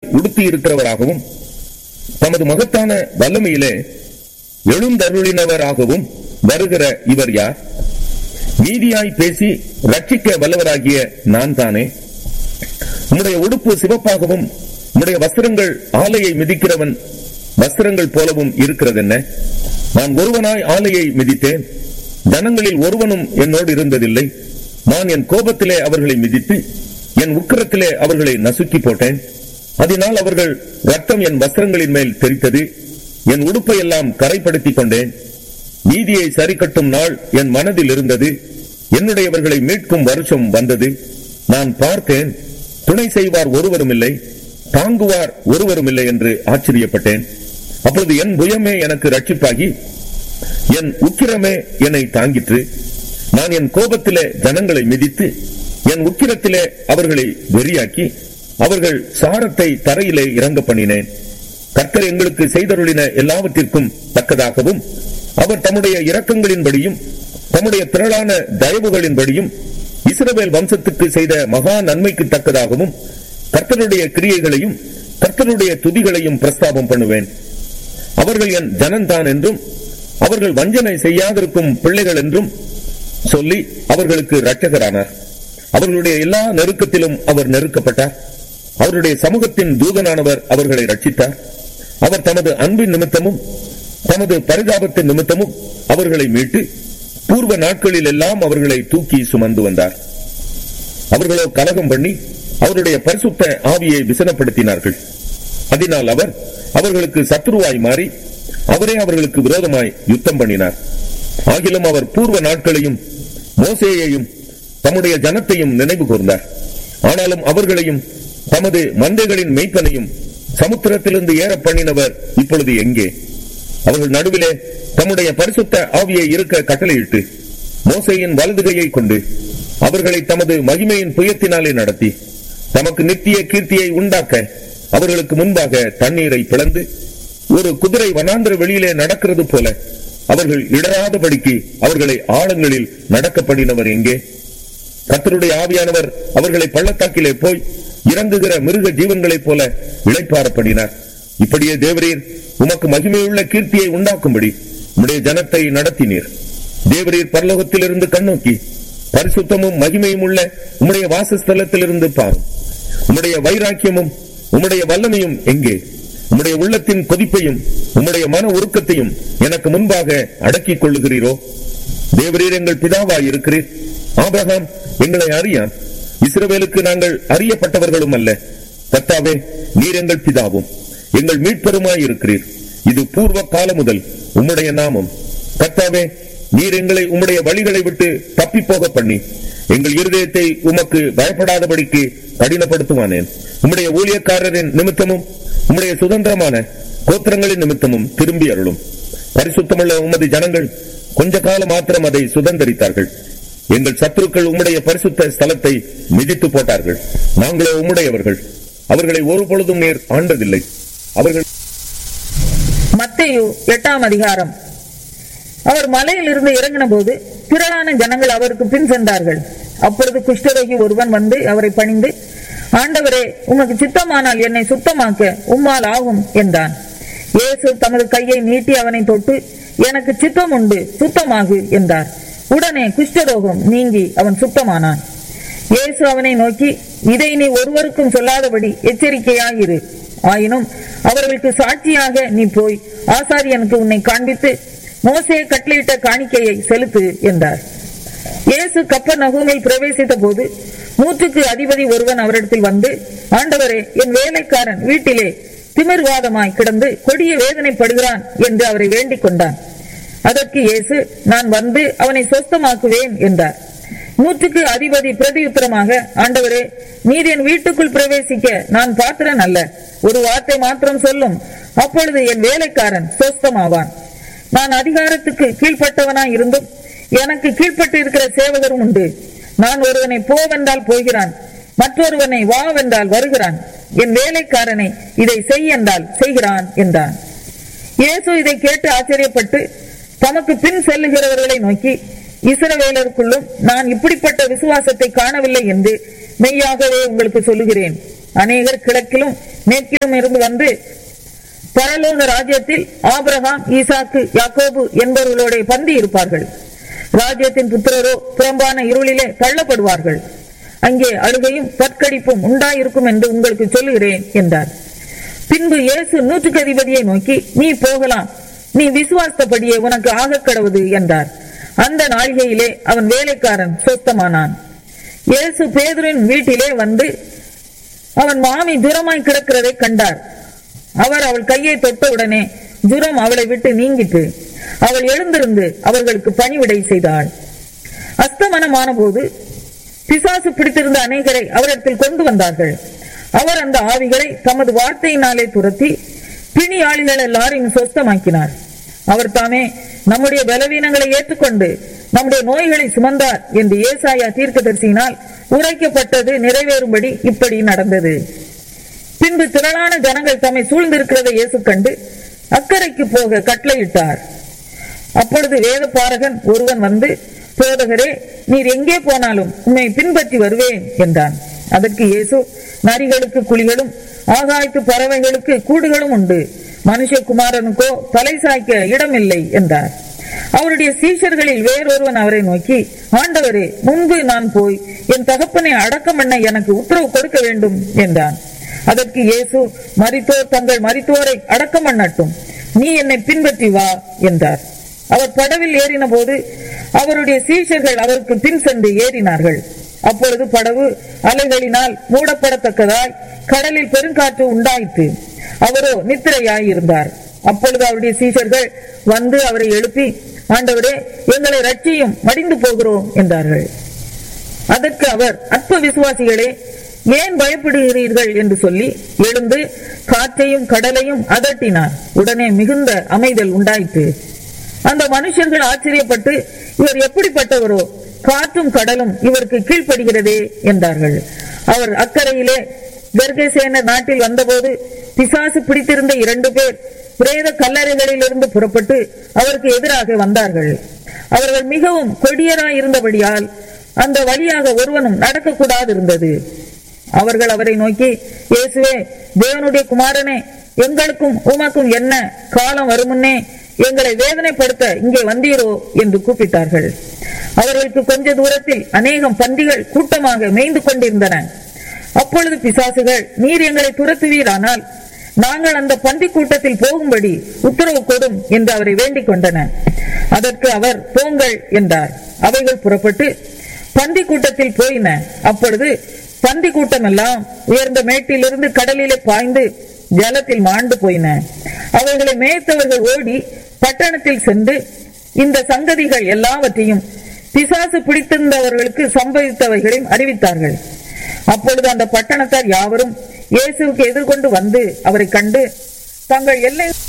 உடுத்தி இருக்கிறவராகவும் தமது மகத்தான வல்லமையிலே எழுந்தருளினவராகவும் வருகிற இவர் யார் நீதியாய் பேசி ரட்சிக்க வல்லவராகிய நான் தானே உம்முடைய உடுப்பு சிவப்பாகவும் உம்முடைய வஸ்திரங்கள் ஆலையை மிதிக்கிறவன் வஸ்திரங்கள் போலவும் இருக்கிறதென்ன நான் ஒருவனாய் ஆலையை மிதித்தேன் ஜனங்களில் ஒருவனும் என்னோடு இருந்ததில்லை நான் என் கோபத்திலே அவர்களை மிதித்து என் உக்கிரத்திலே அவர்களை நசுக்கி போட்டேன் அதனால் அவர்கள் ரத்தம் என் வஸ்திரங்களின் மேல் தெரித்தது என் உடுப்பை எல்லாம் கரைப்படுத்திக் கொண்டேன் நீதியை சரிக்கட்டும் நாள் என் மனதில் இருந்தது என்னுடையவர்களை மீட்கும் வருஷம் வந்தது நான் பார்த்தேன் துணை செய்வார் ஒருவரும் இல்லை தாங்குவார் ஒருவரும் இல்லை என்று ஆச்சரியப்பட்டேன் அப்பொழுது என் புயமே எனக்கு ரட்சிப்பாகி என் உக்கிரமே என்னை தாங்கிற்று நான் என் கோபத்திலே ஜனங்களை மிதித்து என் உக்கிரத்திலே அவர்களை வெறியாக்கி அவர்கள் சாரத்தை தரையிலே இறங்க பண்ணினேன் கர்த்தர் எங்களுக்கு செய்தருளின எல்லாவற்றிற்கும் தக்கதாகவும் அவர் தம்முடைய இரக்கங்களின்படியும் தம்முடைய திரளான தயவுகளின்படியும் இஸ்ரவேல் வம்சத்துக்கு செய்த மகா நன்மைக்கு தக்கதாகவும் கர்த்தருடைய கிரியைகளையும் கர்த்தருடைய துதிகளையும் பிரஸ்தாபம் பண்ணுவேன் அவர்கள் என் ஜனந்தான் என்றும் அவர்கள் வஞ்சனை செய்யாதிருக்கும் பிள்ளைகள் என்றும் சொல்லி அவர்களுக்கு இரட்சகரானார் அவர்களுடைய எல்லா நெருக்கத்திலும் அவர் நெருக்கப்பட்டார் அவருடைய சமூகத்தின் தூதனானவர் அவர்களை ரட்சித்தார் அவர் தமது அன்பின் நிமித்தமும் தமது பரிதாபத்தின் நிமித்தமும் அவர்களை மீட்டு பூர்வ நாட்களில் எல்லாம் அவர்களை தூக்கி சுமந்து வந்தார் அவர்களோ கலகம் பண்ணி அவருடைய பரிசுத்த ஆவியை விசனப்படுத்தினார்கள் அதனால் அவர் அவர்களுக்கு சத்ருவாய் மாறி அவரே அவர்களுக்கு விரோதமாய் யுத்தம் பண்ணினார் ஆகிலும் அவர் பூர்வ நாட்களையும் மோசேயையும் தம்முடைய ஜனத்தையும் நினைவு கூர்ந்தார் ஆனாலும் அவர்களையும் தமது மந்தைகளின் மெய்ப்பனையும் சமுத்திரத்திலிருந்து ஏற பண்ணினவர் இப்பொழுது எங்கே அவர்கள் நடுவிலே தம்முடைய பரிசுத்த ஆவியை இருக்க கட்டளையிட்டு மோசையின் வலதுகையை கொண்டு அவர்களை தமது மகிமையின் புயத்தினாலே நடத்தி தமக்கு நித்திய கீர்த்தியை உண்டாக்க அவர்களுக்கு முன்பாக தண்ணீரை பிளந்து ஒரு குதிரை வனாந்திர வெளியிலே நடக்கிறது போல அவர்கள் இடராதபடிக்கு அவர்களை ஆழங்களில் நடக்கப்படினவர் எங்கே கர்த்தருடைய ஆவியானவர் அவர்களை பள்ளத்தாக்கிலே போய் இறங்குகிற மிருக ஜீவன்களைப் போல இளைப்பாரப்படினார் இப்படியே தேவரீர் உமக்கு மகிமையுள்ள கீர்த்தியை உண்டாக்கும்படி உம்முடைய ஜனத்தை நடத்தினீர் தேவரீர் பரலோகத்திலிருந்து கண்ணோக்கி பரிசுத்தமும் மகிமையும் உள்ள உம்முடைய வாசஸ்தலத்திலிருந்து பாரும் உம்முடைய வைராக்கியமும் உம்முடைய வல்லமையும் எங்கே உம்முடைய உள்ளத்தின் கொதிப்பையும் உம்முடைய மன உருக்கத்தையும் எனக்கு முன்பாக அடக்கிக் கொள்ளுகிறீரோ தேவரீர் எங்கள் பிதாவாய் இருக்கிறீர் ஆபிரகாம் எங்களை அறியான் இஸ்ரவேலுக்கு நாங்கள் அறியப்பட்டவர்களும் அல்ல கர்த்தாவே நீர் எங்கள் பிதாவும் எங்கள் மீட்பெருமாய் இருக்கிறீர் இது பூர்வ காலம் முதல் உம்முடைய நாமம் கர்த்தாவே நீர் எங்களை உம்முடைய வழிகளை விட்டு தப்பி போக பண்ணி எங்கள் இருதயத்தை உமக்கு பயப்படாதபடிக்கு கடினப்படுத்துவானேன் உம்முடைய ஊழியக்காரரின் நிமித்தமும் உம்முடைய சுதந்திரமான கோத்திரங்களின் நிமித்தமும் திரும்பி அருளும் பரிசுத்தமுள்ள உமது ஜனங்கள் கொஞ்ச காலம் மாத்திரம் அதை சுதந்திரித்தார்கள் எங்கள் சத்துருக்கள் உம்முடைய பரிசுத்த ஸ்தலத்தை மிதித்து போட்டார்கள் நாங்களோ உம்முடையவர்கள் அவர்களை ஒரு பொழுதும் நேர் ஆண்டதில்லை அவர்கள் மத்தேயு எட்டாம் அதிகாரம் அவர் மலையில் இருந்து இறங்கின போது திரளான ஜனங்கள் அவருக்கு பின் சென்றார்கள் அப்பொழுது குஷ்டரோகி ஒருவன் வந்து அவரை பணிந்து ஆண்டவரே உமக்கு சித்தமானால் என்னை சுத்தமாக்க உம்மால் ஆகும் என்றான் இயேசு தமது கையை நீட்டி அவனை தொட்டு எனக்கு சித்தம் உண்டு சுத்தமாகு என்றார் உடனே குஷ்டரோகம் நீங்கி அவன் சுத்தமானான் இயேசு அவனை நோக்கி இதை நீ ஒருவருக்கும் சொல்லாதபடி எச்சரிக்கையாயிரு ஆயினும் அவர்களுக்கு சாட்சியாக நீ போய் ஆசாரியனுக்கு உன்னை காண்பித்து மோசே கட்டளையிட்ட காணிக்கையை செலுத்து என்றார் இயேசு கப்பர் நகூமில் பிரவேசித்த போது நூற்றுக்கு அதிபதி ஒருவன் அவரிடத்தில் வந்து ஆண்டவரே என் வேலைக்காரன் வீட்டிலே திமிர்வாதமாய் கிடந்து கொடிய வேதனைப்படுகிறான் என்று அவரை வேண்டிக் கொண்டான் அதற்கு இயேசு நான் வந்து அவனை சொஸ்தமாக்குவேன் என்றார் நூற்றுக்கு அதிபதி பிரதியுத்தரமாக ஆண்டவரே நீர் என் வீட்டுக்குள் பிரவேசிக்க நான் பாத்திரன் அல்ல ஒரு வார்த்தை மாத்திரம் சொல்லும் அப்பொழுது என் வேலைக்காரன் சொஸ்தமாவான் நான் அதிகாரத்துக்கு கீழ்ப்பட்டவனாய் இருந்தும் எனக்கு கீழ்ப்பட்டு இருக்கிற சேவகரும் உண்டு நான் ஒருவனை போவென்றால் போகிறான் மற்றொருவனை வாவென்றால் வருகிறான் என் வேலைக்காரனை இதை செய் என்றால் செய்கிறான் என்றான் இயேசு இதை கேட்டு ஆச்சரியப்பட்டு தமக்கு பின் செல்லுகிறவர்களை நோக்கி இஸ்ரவேலருக்குள்ளும் நான் இப்படிப்பட்ட விசுவாசத்தை காணவில்லை என்று மெய்யாகவே உங்களுக்கு சொல்லுகிறேன் அநேகர் கிழக்கிலும் மேற்கிலும் இருந்து வந்து பரலோக ராஜ்யத்தில் ஆபிரகாம் ஈசாக்கு யாக்கோபு என்பவர்களோட பந்தி இருப்பார்கள் ராஜ்யத்தின் புத்திரரோ புறம்பான இருளிலே தள்ளப்படுவார்கள் அங்கே அழுகையும் பற்கடிப்பும் உண்டாயிருக்கும் என்று உங்களுக்கு சொல்லுகிறேன் என்றார் பின்பு இயேசு நூற்றுக்கு அதிபதியை நோக்கி நீ போகலாம் நீ விசுவாசப்படியே உனக்கு ஆகக் கடவுது என்றார் அந்த நாழிகையிலே அவன் வேலைக்காரன் சொஸ்தமானான் இயேசு பேதுரின் வீட்டிலே வந்து அவன் மாமி ஜுரமாய் கிடக்கிறதை கண்டார் அவர் அவள் கையை தொட்டவுடனே ஜுரம் அவளை விட்டு நீங்கிட்டு அவள் எழுந்திருந்து அவர்களுக்கு பணிவிடை செய்தாள் அஸ்தமனமான போது பிசாசு பிடித்திருந்த அநேகரை அவரிடத்தில் கொண்டு வந்தார்கள் அவர் அந்த ஆவிகளை தமது வார்த்தையினாலே துரத்தி பிணியாளிகள் எல்லாரையும் சொஸ்தமாக்கினார் அவர் தாமே நம்முடைய பலவீனங்களை ஏற்றுக்கொண்டு நம்முடைய நோய்களை சுமந்தார் என்று ஏசாயா தீர்க்கதரிசியினால் உரைக்கப்பட்டது நிறைவேறும்படி இப்படி நடந்தது பின்பு திரளான ஜனங்கள் தம்மை சூழ்ந்திருக்கிறதை இயேசு கண்டு அக்கறைக்கு போக கட்டளையிட்டார் அப்பொழுது வேத பாரகன் ஒருவன் வந்து போதகரே நீர் எங்கே போனாலும் உம்மை பின்பற்றி வருவேன் என்றான் அதற்கு இயேசு நரிகளுக்கு குழிகளும் ஆகாயத்து பறவைகளுக்கு கூடுகளும் உண்டு மனுஷகுமாரனுக்கோ தலை சாய்க்க இடமில்லை என்றார் அவருடைய சீஷர்களில் வேறொருவன் அவரை நோக்கி ஆண்டவரே முன்பு நான் போய் என் தகப்பனை அடக்கம் பண்ண எனக்கு உத்தரவு கொடுக்க வேண்டும் என்றான் அதற்கு இயேசு மரித்தோர் தங்கள் மரித்தோரை அடக்கம் பண்ணட்டும் நீ என்னை பின்பற்றி வா என்றார் அவர் படவில் ஏறின போது அவருடைய சீஷர்கள் அவருக்கு பின் சென்று ஏறினார்கள் அப்பொழுது படகு அலைகளினால் மூடப்படத்தக்கதாய் கடலில் பெருங்காற்று உண்டாயிற்று அவரோ நித்திரையாயிருந்தார் அப்பொழுது அவருடைய சீஷர்கள் வந்து அவரை எழுப்பி ஆண்டவரே எங்களை ரட்சியும் மடிந்து போகிறோம் என்றார்கள் அதற்கு அவர் அற்ப விசுவாசிகளே ஏன் பயப்படுகிறீர்கள் என்று சொல்லி எழுந்து காற்றையும் கடலையும் அதட்டினார் உடனே மிகுந்த அமைதல் உண்டாயிற்று அந்த மனுஷர்கள் ஆச்சரியப்பட்டு இவர் எப்படிப்பட்டவரோ காற்றும் கடலும் இவருக்கு கீழ்ப்படுகிறதே என்றார்கள் அவர் அக்கறையிலே கர்கசேன நாட்டில் வந்தபோது பிசாசு பிடித்திருந்த இரண்டு பேர் பிரேத கல்லறைகளிலிருந்து புறப்பட்டு அவருக்கு எதிராக வந்தார்கள் அவர்கள் மிகவும் கொடியராய் இருந்தபடியால் அந்த வழியாக ஒருவனும் நடக்கக்கூடாது இருந்தது அவர்கள் அவரை நோக்கி இயேசுவே தேவனுடைய குமாரனே எங்களுக்கும் உமக்கும் என்ன காலம் வருமுன்னே எங்களை வேதனைப்படுத்த இங்கே வந்தீரோ என்று கூப்பிட்டார்கள் அவர்களுக்கு கொஞ்ச தூரத்தில் அநேகம் பன்றிகள் கூட்டமாக மேய்ந்து கொண்டிருந்தன அப்பொழுது பிசாசுகள் நீர் எங்களை துரத்துவீரானால் நாங்கள் அந்த பன்றி கூட்டத்தில் போகும்படி உத்தரவு கொடும் என்று அவரை வேண்டிக் கொண்டன அதற்கு அவர் போங்கள் என்றார் அவைகள் புறப்பட்டு பன்றி கூட்டத்தில் போயின அப்பொழுது பன்றி கூட்டம் எல்லாம் உயர்ந்த மேட்டிலிருந்து கடலிலே பாய்ந்து ஜலத்தில் மாண்டு போயின அவைகளை மேய்த்தவர்கள் ஓடி பட்டணத்தில் சென்று இந்த சங்கதிகள் எல்லாவற்றையும் பிசாசு பிடித்திருந்தவர்களுக்கு சம்பவித்தவைகளையும் அறிவித்தார்கள் அப்பொழுது அந்த பட்டணத்தார் யாவரும் இயேசுவுக்கு எதிர்கொண்டு வந்து அவரை கண்டு தங்கள் எல்லை